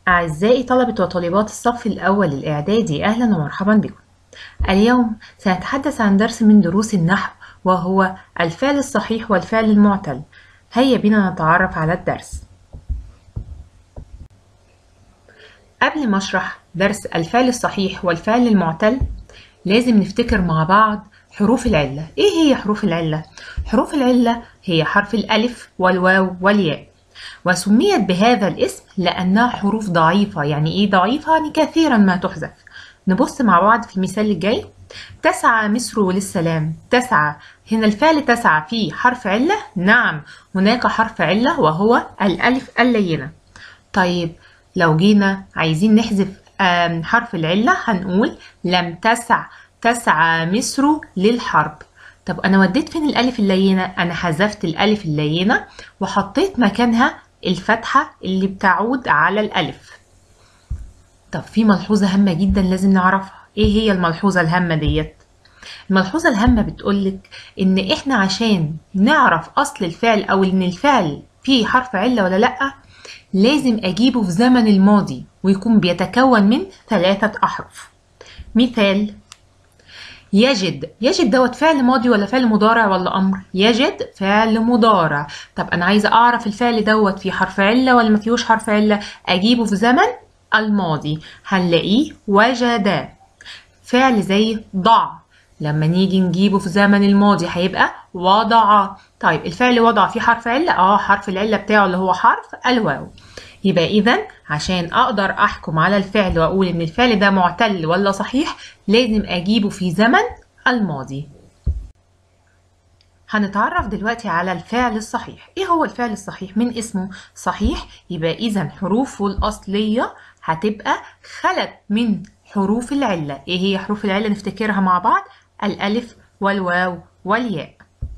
أعزائي طلبة وطالبات الصف الأول الإعدادي أهلا ومرحبا بكم اليوم سنتحدث عن درس من دروس النحو وهو الفعل الصحيح والفعل المعتل هيا بنا نتعرف على الدرس قبل ما أشرح درس الفعل الصحيح والفعل المعتل لازم نفتكر مع بعض حروف العلة إيه هي حروف العلة؟ حروف العلة هي حرف الألف والواو والياء وسميت بهذا الاسم لأنها حروف ضعيفة يعني إيه ضعيفة؟ يعني كثيرا ما تحذف نبص مع بعض في المثال الجاي تسعى مصر للسلام تسعى هنا الفعل تسعى فيه حرف علة نعم هناك حرف علة وهو الألف اللينة طيب لو جينا عايزين نحذف حرف العلة هنقول لم تسع تسعى مصر للحرب طب انا وديت فين الالف اللينه انا حذفت الالف اللينه وحطيت مكانها الفتحه اللي بتعود على الالف طب في ملحوظه هامه جدا لازم نعرفها ايه هي الملحوظه الهامه ديت الملحوظه الهامه بتقولك ان احنا عشان نعرف اصل الفعل او ان الفعل فيه حرف عله ولا لا لازم اجيبه في زمن الماضي ويكون بيتكون من ثلاثه احرف مثال يجد يجد دوت فعل ماضي ولا فعل مضارع ولا امر يجد فعل مضارع طب انا عايزه اعرف الفعل دوت فيه حرف عله ولا ما فيهوش حرف عله اجيبه في زمن الماضي هنلاقيه وجد فعل زي ضع لما نيجي نجيبه في زمن الماضي هيبقى وضع طيب الفعل وضع فيه حرف عله اه حرف العله بتاعه اللي هو حرف الواو يبقى إذا عشان أقدر أحكم على الفعل وأقول إن الفعل ده معتل ولا صحيح لازم أجيبه في زمن الماضي هنتعرف دلوقتي على الفعل الصحيح إيه هو الفعل الصحيح من اسمه صحيح يبقى إذا حروفه الأصلية هتبقى خلت من حروف العلة إيه هي حروف العلة نفتكرها مع بعض الألف والواو والياء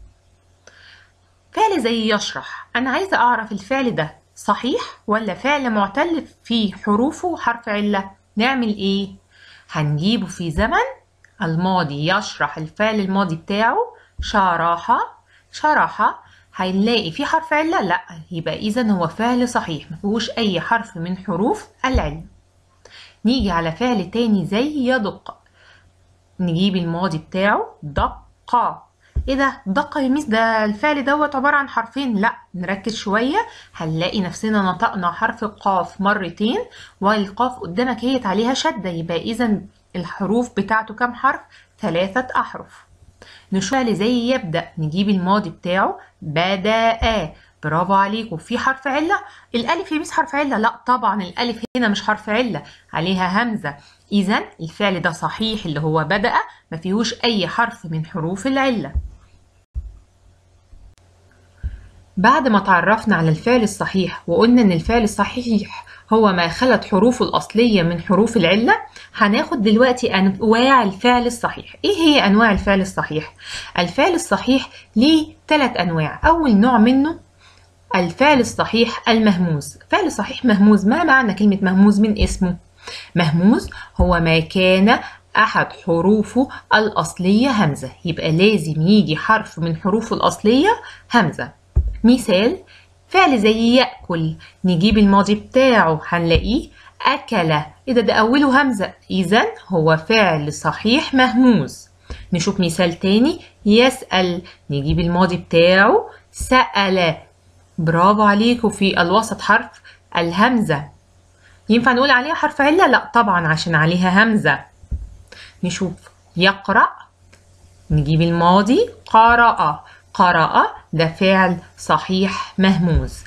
فعل زي يشرح أنا عايزة أعرف الفعل ده صحيح ولا فعل معتل في حروفه حرف علة نعمل ايه هنجيبه في زمن الماضي يشرح الفعل الماضي بتاعه شرح شرح هنلاقي في حرف علة لا يبقى اذا هو فعل صحيح مفيهوش اي حرف من حروف العلة نيجي على فعل تاني زي يدق نجيب الماضي بتاعه دق ايه ده دق يا ميس ده الفعل دوت عباره عن حرفين لا نركز شويه هنلاقي نفسنا نطقنا حرف القاف مرتين والقاف قدامك هيت عليها شده يبقى اذا الحروف بتاعته كام حرف ثلاثه احرف نشوف فعل زي يبدا نجيب الماضي بتاعه بدا برافو عليكم في حرف عله الالف يا ميس حرف عله لا طبعا الالف هنا مش حرف عله عليها همزه اذا الفعل ده صحيح اللي هو بدا ما فيهوش اي حرف من حروف العله بعد ما تعرفنا على الفعل الصحيح وقلنا ان الفعل الصحيح هو ما خلت حروفه الأصلية من حروف العلة هناخد دلوقتي أنواع الفعل الصحيح إيه هي أنواع الفعل الصحيح؟ الفعل الصحيح ليه ثلاث أنواع أول نوع منه الفعل الصحيح المهموز فعل صحيح مهموز ما معنى كلمة مهموز من اسمه؟ مهموز هو ما كان أحد حروفه الأصلية همزة يبقى لازم يجي حرف من حروفه الأصلية همزة مثال فعل زي يأكل نجيب الماضي بتاعه هنلاقيه أكل إذا ده أوله همزة إذا هو فعل صحيح مهموز نشوف مثال تاني يسأل نجيب الماضي بتاعه سأل برافو عليكم في الوسط حرف الهمزة ينفع نقول عليها حرف علة؟ لا طبعا عشان عليها همزة نشوف يقرأ نجيب الماضي قرأ قرأ ده فعل صحيح مهموز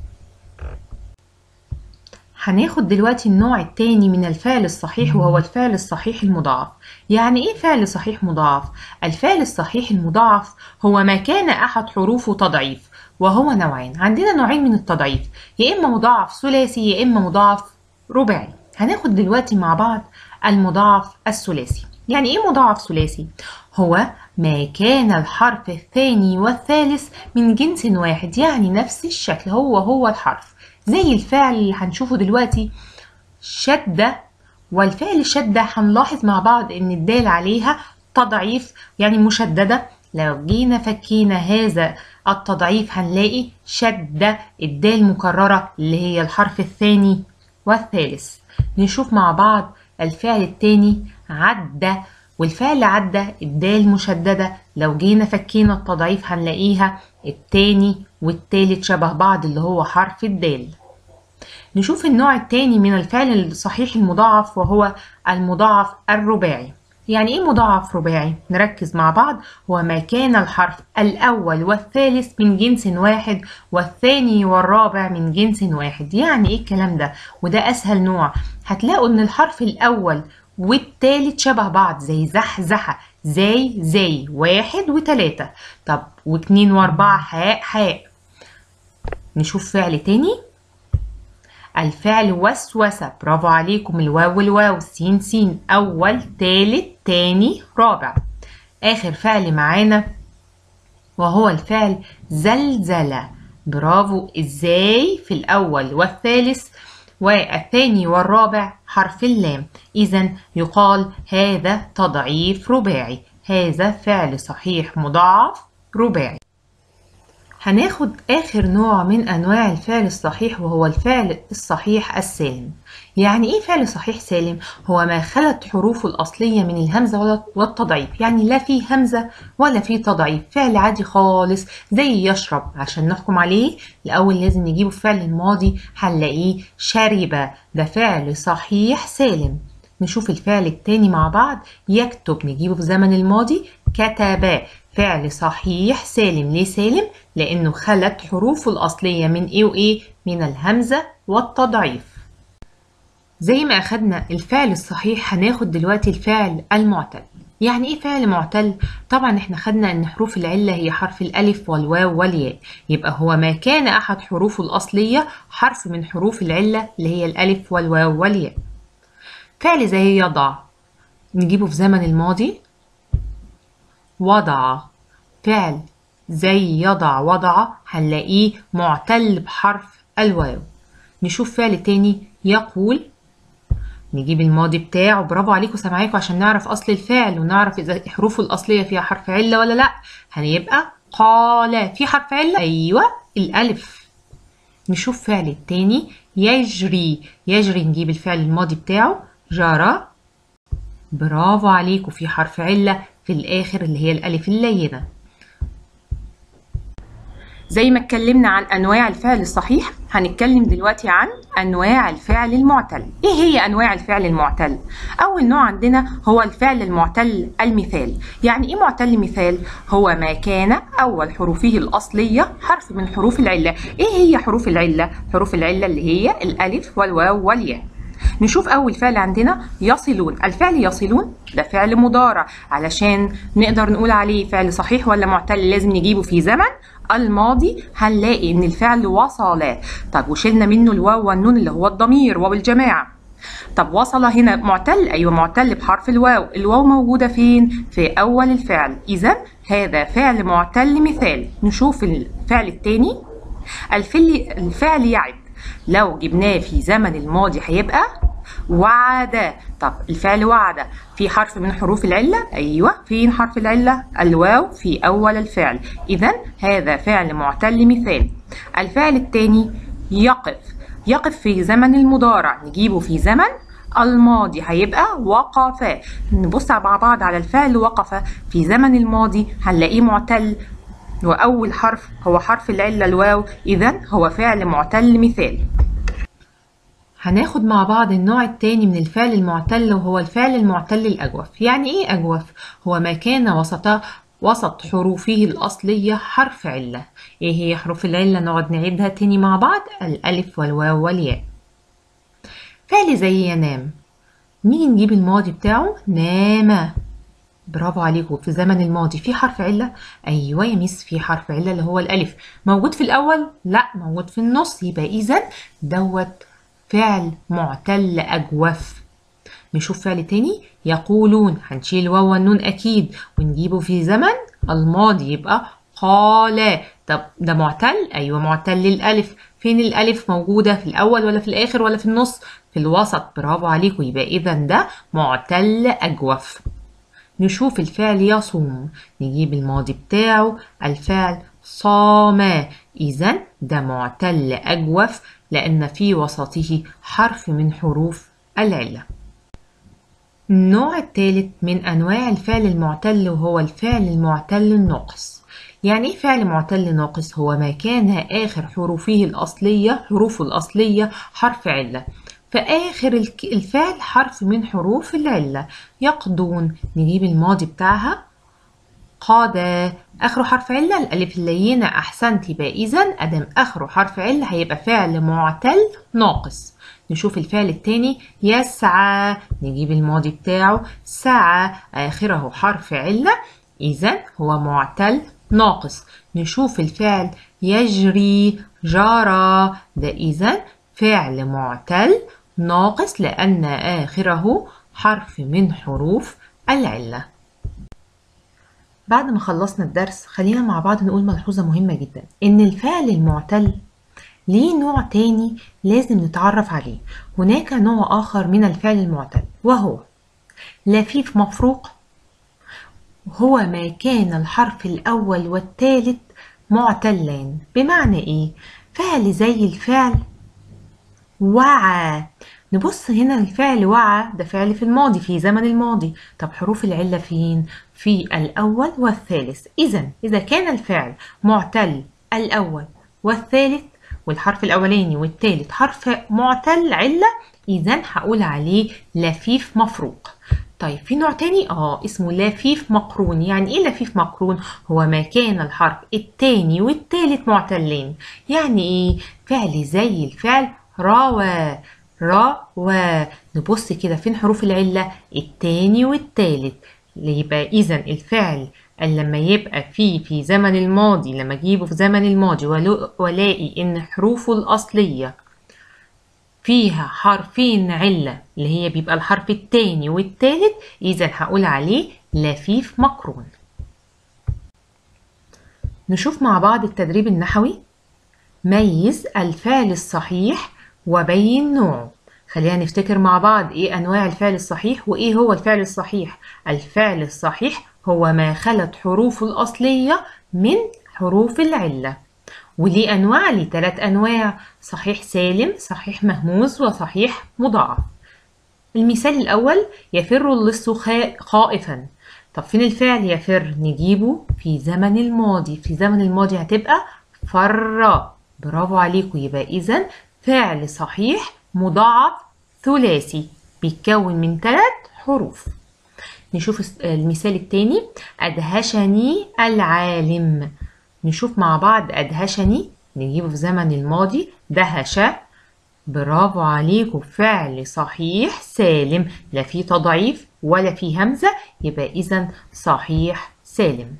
هناخد دلوقتي النوع التاني من الفعل الصحيح وهو الفعل الصحيح المضاعف يعني ايه فعل صحيح مضاعف الفعل الصحيح المضاعف هو ما كان احد حروفه تضعيف وهو نوعين عندنا نوعين من التضعيف يا اما مضاعف ثلاثي يا اما مضاعف رباعي هناخد دلوقتي مع بعض المضاعف الثلاثي يعني ايه مضاعف ثلاثي هو ما كان الحرف الثاني والثالث من جنس واحد يعني نفس الشكل هو هو الحرف زي الفعل اللي هنشوفه دلوقتي شدة والفعل شدة هنلاحظ مع بعض ان الدال عليها تضعيف يعني مشددة لو جينا فكينا هذا التضعيف هنلاقي شدة الدال مكررة اللي هي الحرف الثاني والثالث نشوف مع بعض الفعل التاني عدى والفعل عدى الدال مشددة لو جينا فكينا التضعيف هنلاقيها التاني والتالت شبه بعض اللي هو حرف الدال نشوف النوع التاني من الفعل الصحيح المضاعف وهو المضاعف الرباعي يعني ايه مضاعف رباعي؟ نركز مع بعض هو ما كان الحرف الأول والثالث من جنس واحد والثاني والرابع من جنس واحد يعني ايه الكلام ده؟ وده أسهل نوع هتلاقوا إن الحرف الأول والتالت شبه بعض زي زحزحة زي زي واحد وتلاتة طب واتنين واربعة حاء حاء نشوف فعل تاني الفعل وسوسة برافو عليكم الواو والواو سين سين أول تالت تاني رابع آخر فعل معانا وهو الفعل زلزلة برافو ازاي في الأول والثالث والثاني والرابع حرف اللام إذا يقال هذا تضعيف رباعي هذا فعل صحيح مضاعف رباعي هناخد آخر نوع من أنواع الفعل الصحيح وهو الفعل الصحيح السالم يعني إيه فعل صحيح سالم؟ هو ما خلت حروفه الأصلية من الهمزة والتضعيف يعني لا فيه همزة ولا فيه تضعيف فعل عادي خالص زي يشرب عشان نحكم عليه الأول لازم نجيبه في فعل الماضي هنلاقيه شرب ده فعل صحيح سالم نشوف الفعل التاني مع بعض يكتب نجيبه في زمن الماضي كتب فعل صحيح سالم ليه سالم؟ لأنه خلت حروفه الأصلية من إيه وإيه؟ من الهمزة والتضعيف زي ما أخدنا الفعل الصحيح هناخد دلوقتي الفعل المعتل يعني ايه فعل معتل؟ طبعا احنا خدنا ان حروف العلة هي حرف الالف والواو والياء يبقى هو ما كان احد حروفه الاصلية حرف من حروف العلة اللي هي الالف والواو والياء فعل زي يضع نجيبه في زمن الماضي وضع فعل زي يضع وضع هنلاقيه معتل بحرف الواو نشوف فعل تاني يقول نجيب الماضي بتاعه برافو عليكم سامعاكم عشان نعرف اصل الفعل ونعرف اذا حروفه الاصليه فيها حرف عله ولا لا هيبقى قال في حرف عله ايوه الالف نشوف فعل التاني يجري يجري نجيب الفعل الماضي بتاعه جرى برافو عليكم في حرف عله في الآخر اللي هي الألف اللينة زي ما اتكلمنا عن أنواع الفعل الصحيح هنتكلم دلوقتي عن أنواع الفعل المعتل إيه هي أنواع الفعل المعتل؟ أول نوع عندنا هو الفعل المعتل المثال يعني إيه معتل مثال؟ هو ما كان أول حروفه الأصلية حرف من حروف العلة إيه هي حروف العلة؟ حروف العلة اللي هي الألف والواو والياء نشوف أول فعل عندنا يصلون الفعل يصلون ده فعل مضارع علشان نقدر نقول عليه فعل صحيح ولا معتل لازم نجيبه في زمن الماضي هنلاقي ان الفعل وصل طب وشلنا منه الواو والنون اللي هو الضمير واو الجماعه طب وصل هنا معتل ايوه معتل بحرف الواو الواو موجوده فين في اول الفعل اذا هذا فعل معتل مثال نشوف الفعل الثاني الفعل الفعل يعد لو جبناه في زمن الماضي هيبقى وعد طب الفعل وعد في حرف من حروف العلة أيوة فين حرف العلة الواو في أول الفعل إذا هذا فعل معتل مثال الفعل الثاني يقف يقف في زمن المضارع نجيبه في زمن الماضي هيبقى وقف نبص مع بعض على الفعل وقف في زمن الماضي هنلاقيه معتل وأول حرف هو حرف العلة الواو إذا هو فعل معتل مثال هناخد مع بعض النوع التاني من الفعل المعتل وهو الفعل المعتل الأجوف يعني إيه أجوف؟ هو ما كان وسط وسط حروفه الأصلية حرف علة إيه هي حروف العلة نقعد نعيدها تاني مع بعض الألف والواو والياء فعل زي ينام نيجي نجيب الماضي بتاعه نام برافو عليكم في زمن الماضي في حرف علة أيوة يا ميس في حرف علة اللي هو الألف موجود في الأول لا موجود في النص يبقى إذا دوت فعل معتل أجوف نشوف فعل تاني يقولون هنشيل واو والنون أكيد ونجيبه في زمن الماضي يبقى قال طب ده معتل أيوة معتل الألف فين الألف موجودة في الأول ولا في الآخر ولا في النص في الوسط برافو عليكم يبقى إذا ده معتل أجوف نشوف الفعل يصوم نجيب الماضي بتاعه الفعل صام إذا ده معتل أجوف لأن في وسطه حرف من حروف العلة النوع الثالث من أنواع الفعل المعتل وهو الفعل المعتل الناقص يعني ايه فعل معتل ناقص هو ما كان آخر حروفه الأصلية حروفه الأصلية حرف علة فآخر الفعل حرف من حروف العلة يقضون نجيب الماضي بتاعها قاد آخره حرف علة الألف اللينة أحسنت يبقى إذا أدم آخره حرف علة هيبقى فعل معتل ناقص نشوف الفعل التاني يسعى نجيب الماضي بتاعه سعى آخره حرف علة إذا هو معتل ناقص نشوف الفعل يجري جرى ده إذا فعل معتل ناقص لأن آخره حرف من حروف العلة بعد ما خلصنا الدرس خلينا مع بعض نقول ملحوظة مهمة جدا إن الفعل المعتل ليه نوع تاني لازم نتعرف عليه هناك نوع آخر من الفعل المعتل وهو لفيف مفروق هو ما كان الحرف الأول والثالث معتلان بمعنى إيه؟ فعل زي الفعل وعى نبص هنا الفعل وعى ده فعل في الماضي في زمن الماضي طب حروف العلة فين؟ في الأول والثالث إذا إذا كان الفعل معتل الأول والثالث والحرف الأولاني والثالث حرف معتل علة إذا هقول عليه لفيف مفروق طيب في نوع تاني اه اسمه لفيف مقرون يعني ايه لفيف مقرون هو ما كان الحرف التاني والتالت معتلين يعني ايه فعل زي الفعل روى روى نبص كده فين حروف العلة التاني والتالت يبقى اذا الفعل لما يبقى فيه في زمن الماضي لما اجيبه في زمن الماضي والاقي ان حروفه الاصليه فيها حرفين علة اللي هي بيبقى الحرف التاني والتالت إذا هقول عليه لفيف مقرون نشوف مع بعض التدريب النحوي ميز الفعل الصحيح وبين نوعه خلينا نفتكر مع بعض ايه انواع الفعل الصحيح وايه هو الفعل الصحيح الفعل الصحيح هو ما خلت حروفه الاصليه من حروف العله وليه أنواع ليه تلات أنواع صحيح سالم صحيح مهموز وصحيح مضاعف المثال الأول يفر اللص خائفا طب فين الفعل يفر نجيبه في زمن الماضي في زمن الماضي هتبقى فر برافو عليكم يبقى إذا فعل صحيح مضاعف ثلاثي بيتكون من ثلاث حروف نشوف المثال التاني أدهشني العالم نشوف مع بعض أدهشني نجيبه في زمن الماضي دهش برافو عليكم فعل صحيح سالم لا في تضعيف ولا في همزة يبقى إذا صحيح سالم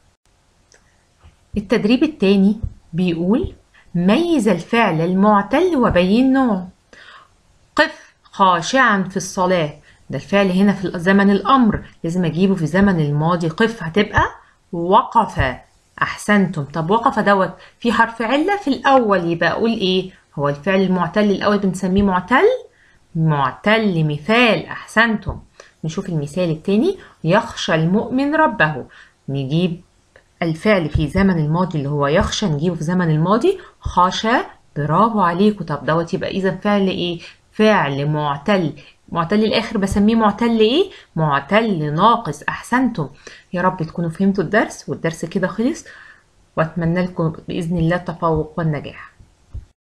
التدريب الثاني بيقول ميز الفعل المعتل وبين نوعه قف خاشعا في الصلاة ده الفعل هنا في زمن الأمر لازم أجيبه في زمن الماضي قف هتبقى وقف أحسنتم طب وقف دوت في حرف علة في الأول يبقى أقول إيه هو الفعل المعتل الأول بنسميه معتل معتل مثال أحسنتم نشوف المثال التاني يخشى المؤمن ربه نجيب الفعل في زمن الماضي اللي هو يخشى نجيبه في زمن الماضي خشى برافو عليكم طب دوت يبقى إذا فعل إيه فعل معتل معتل الآخر بسميه معتل إيه؟ معتل ناقص أحسنتم يا رب تكونوا فهمتوا الدرس والدرس كده خلص وأتمنى لكم بإذن الله التفوق والنجاح